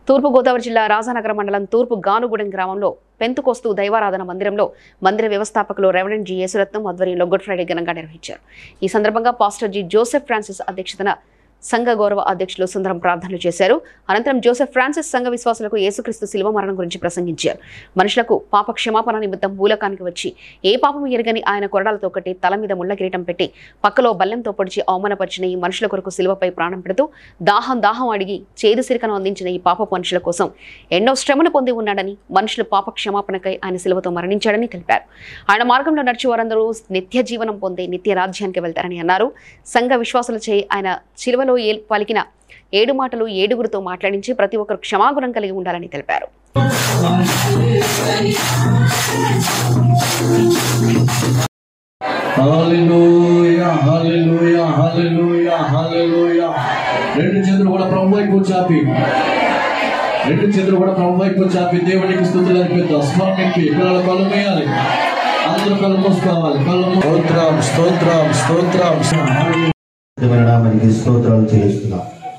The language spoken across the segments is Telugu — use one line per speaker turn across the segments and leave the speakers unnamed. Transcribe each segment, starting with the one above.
తూర్పుగోదావరి జిల్లా రాజానగరం మండలం తూర్పు గానుగూడెం గ్రామంలో పెంతుకోస్తు దైవారాధన మందిరంలో మందిర వ్యవస్థాపకులు రెవరెండ్ జి యేసురత్నం ఆధ్వర్యంలో గుడ్ ఫ్రైడే ఘనంగా నిర్వహించారు ఈ సందర్భంగా పాస్టర్ జి జోసెఫ్ ఫ్రాన్సిస్ అధ్యక్షతన సంఘ గౌరవ అధ్యక్షులు సుందరం ప్రార్థనలు చేశారు అనంతరం జోసెఫ్ ఫ్రాన్సిస్ సంఘ విశ్వాసులకు యేసుక్రీస్తు శిల్వ మరణం గురించి ప్రసంగించారు మనుషులకు పాప క్షమాపణ నిమిత్తం భూలకానికి వచ్చి ఏ పాపం ఎరగని ఆయన కొరడాలతో కట్టి తల మీద ముళ్ళ కిరీటం పెట్టి పక్కలో బల్లెంతో పొడిచి అవమానపరిచిన ఈ మనుషుల కొరకు శిలువపై ప్రాణం పెడుతూ దాహం దాహం అడిగి చేదు సిరికను అందించిన ఈ పాప మనుషుల కోసం ఎన్నో శ్రమను పొంది ఉన్నాడని మనుషులు పాప క్షమాపణకై ఆయన శిలువతో మరణించాడని తెలిపారు ఆయన మార్గంలో నడిచి వారందరూ నిత్య జీవనం పొంది నిత్య రాజ్యానికి వెళ్తారని అన్నారు సంఘ విశ్వాసులచే ఆయన శిలువలో ఏ- పలికిన ఏడు మాటలు ఏడుగురితో మాట్లాడించి ప్రతి ఒక్కరు క్షమాగుణం కలిగి ఉండాలని తెలిపారు
హల్లెలూయా హల్లెలూయా హల్లెలూయా హల్లెలూయా రెండు చేతులు కూడా ప్రభు వైపు చాపి రెండు చేతులు కూడా ప్రభు వైపు చాపి దేవునికి స్థుతులు అర్పిద్దాం స్మరణ నింపి పిల్లల కళ్ళు వేయాలి అందరూ కళ్ళు మూసుకోవాలి కళ్ళు మూ- స్తోత్రం స్తోత్రం స్తోత్రం
పరిశుద్ధమైన నామానికి స్తోత్రాలు చెల్లిస్తున్నాం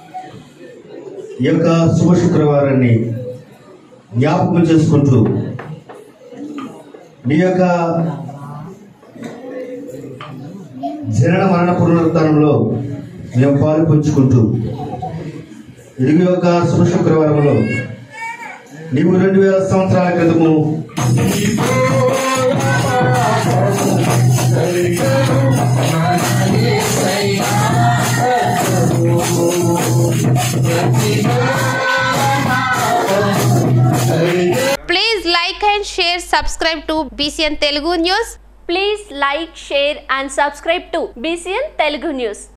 ఈ యొక్క శుభ శుక్రవారాన్ని జ్ఞాపకం చేసుకుంటూ నీ యొక్క జనన మరణ పునరుత్థానంలో మేము పాలు పంచుకుంటూ ఇరుగు యొక్క శుభ శుక్రవారంలో నీవు రెండు వేల సంవత్సరాల క్రితము
Please like and share, subscribe to BCN Telugu News.
Please like, share and subscribe to BCN Telugu News.